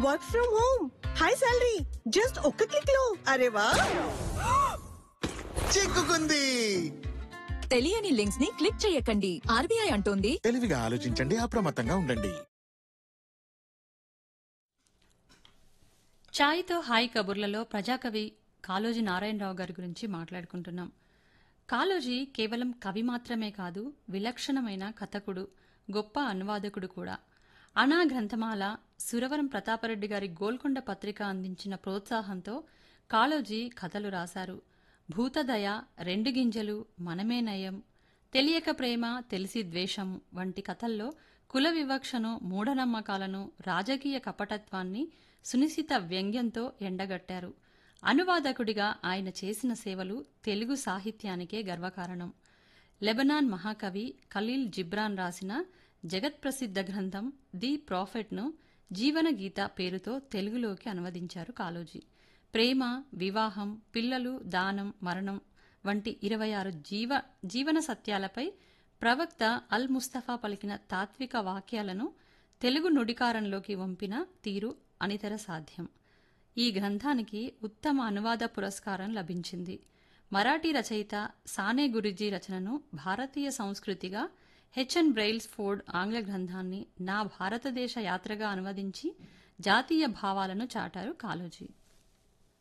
work from home high salary just ఒక్క click లో అరే వా చిక్కుకుంది తెలియని లింక్స్ ని క్లిక్ చేయకండి ఆర్బీఐ అంటోంది తెలివిగా ఆలోచించండి అప్రమత్తంగా ఉండండి ఛాయ్తో హాయ్ కబుర్లలో ప్రజాకవి కాళోజీ నారాయణరావు గారి గురించి మాట్లాడుకుంటున్నాం కాళోజీ కేవలం కవి మాత్రమే కాదు విలక్షణమైన కథకుడు గొప్ప అనువాదకుడు కూడా అనా గ్రంథమాల సురవరం ప్రతాపరెడ్డి గారి గోల్కొండ పత్రిక అందించిన ప్రోత్సాహంతో కాళోజీ కథలు రాశారు భూతదయ రెండు గింజలు మనమే నయం తెలియక ప్రేమ తెలిసి ద్వేషం వంటి కథల్లో కుల వివక్షను మూఢనమ్మకాలను రాజకీయ కపటత్వాన్ని సునిశిత వ్యంగ్యంతో ఎండగట్టారు అనువాదకుడిగా ఆయన చేసిన సేవలు తెలుగు సాహిత్యానికే గర్వకారణం లెబనాన్ మహాకవి ఖలీల్ జిబ్రాన్ రాసిన జగత్ప్రసిద్ధ గ్రంథం ది ప్రాఫెట్ను జీవన గీత పేరుతో తెలుగులోకి అనువదించారు కాళోజీ ప్రేమ వివాహం పిల్లలు దానం మరణం వంటి ఇరవై ఆరు జీవ జీవన సత్యాలపై ప్రవక్త అల్ ముస్తఫా పలికిన తాత్విక వాక్యాలను తెలుగు నుడికారంలోకి వంపిన తీరు అనితర సాధ్యం ఈ గ్రంథానికి ఉత్తమ అనువాద పురస్కారం లభించింది మరాఠీ రచయిత సానే గురుజీ రచనను భారతీయ సంస్కృతిగా హెచ్ఎన్ బ్రెయిల్స్ ఫోర్డ్ ఆంగ్ల గ్రంథాన్ని నా భారతదేశ యాత్రగా అనువదించి జాతీయ భావాలను చాటారు కాళోజీ